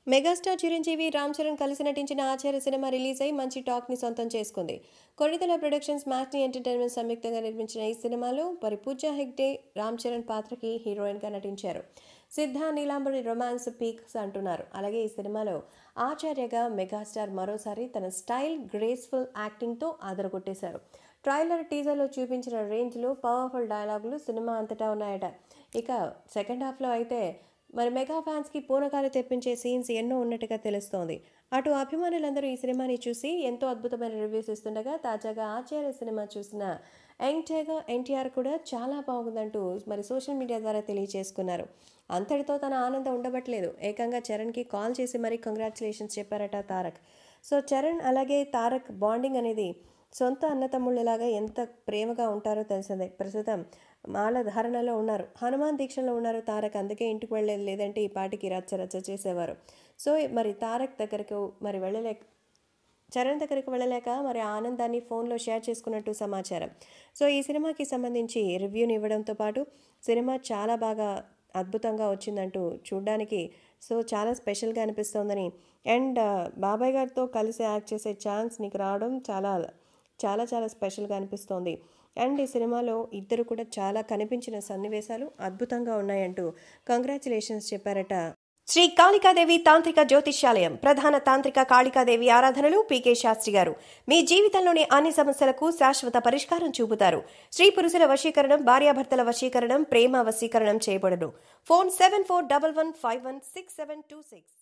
megastar Chiranjeevi Ram Charan కలిసి నటించిన ఆచార్య cinema release అయి మంచి టాక్ ని సొంతం చేసుకుంది కొడితల ప్రొడక్షన్స్ మ్యాట్ని ఎంటర్టైన్మెంట్ సంయుక్తంగా నిర్మించిన ఈ సినిమాలో మరి పూజా హెగ్డే రామ్ చరణ్ పాత్రకి హీరోయిన్ గా నటించారు సిద్ధ నీలాంబరి రొమాన్స్ పీక్స్ అంటున్నారు అలాగే ఈ సినిమాలో ఆచార్యగా మెగాస్టార్ మరోసారి తన స్టైల్ గ్రేస్ఫుల్ యాక్టింగ్తో ఆదరగొట్టేశారు ట్రైలర్ టీజర్లో చూపించిన రేంజ్లో పవర్ఫుల్ డైలాగులు సినిమా అంతటా ఉన్నాయట ఇక సెకండ్ హాఫ్లో అయితే మరి మెగా ఫ్యాన్స్కి పూనకాలు తెప్పించే సీన్స్ ఎన్నో ఉన్నట్టుగా తెలుస్తోంది అటు అభిమానులందరూ ఈ సినిమాని చూసి ఎంతో అద్భుతమైన రివ్యూస్ ఇస్తుండగా తాజాగా ఆచార్య సినిమా చూసిన యంగ్ టైగర్ ఎన్టీఆర్ కూడా చాలా బాగుందంటూ మరి సోషల్ మీడియా ద్వారా తెలియజేసుకున్నారు అంతటితో తన ఆనందం ఉండబట్లేదు ఏకంగా చరణ్కి కాల్ చేసి మరీ కంగ్రాచులేషన్స్ చెప్పారట తారక్ సో చరణ్ అలాగే తారక్ బాండింగ్ అనేది సొంత అన్నతమ్ముళ్ళలాగా ఎంత ప్రేమగా ఉంటారో తెలిసిందే ప్రస్తుతం మాల ధారణలో ఉన్నారు హనుమాన్ దీక్షలో ఉన్నారు తారక్ అందుకే ఇంటికి వెళ్ళలేదు లేదంటే ఈ పాటికి రచ్చ రచ్చ చేసేవారు సో మరి తారక్ దగ్గరకు మరి వెళ్ళలేక చరణ్ దగ్గరికి వెళ్ళలేక మరి ఆ ఆనందాన్ని ఫోన్లో షేర్ చేసుకున్నట్టు సమాచారం సో ఈ సినిమాకి సంబంధించి రివ్యూని ఇవ్వడంతో పాటు సినిమా చాలా బాగా అద్భుతంగా వచ్చిందంటూ చూడ్డానికి సో చాలా స్పెషల్గా అనిపిస్తోందని అండ్ బాబాయ్ గారితో కలిసి యాక్ట్ చేసే ఛాన్స్ నీకు రావడం చాలా చాలా చాలా స్పెషల్గా అనిపిస్తోంది అండ్ ఈ సినిమాలో ఇద్దరు కూడా చాలా కనిపించిన సన్నివేశాలు అద్భుతంగా ఉన్నాయంటూ కంగ్రాచులేషన్స్ చెప్పారట శ్రీ కాళికాదేవి తాంత్రిక జ్యోతిష్యాలయం ప్రధాన తాంత్రిక కాళికాదేవి ఆరాధనలు పీకే శాస్త్రి గారు మీ జీవితంలోని అన్ని సమస్యలకు శాశ్వత పరిష్కారం చూపుతారు స్త్రీ పురుషుల వశీకరణం భార్యాభర్తల వశీకరణం ప్రేమ వశీకరణం చేయబడును phone seven four double one five one six seven two six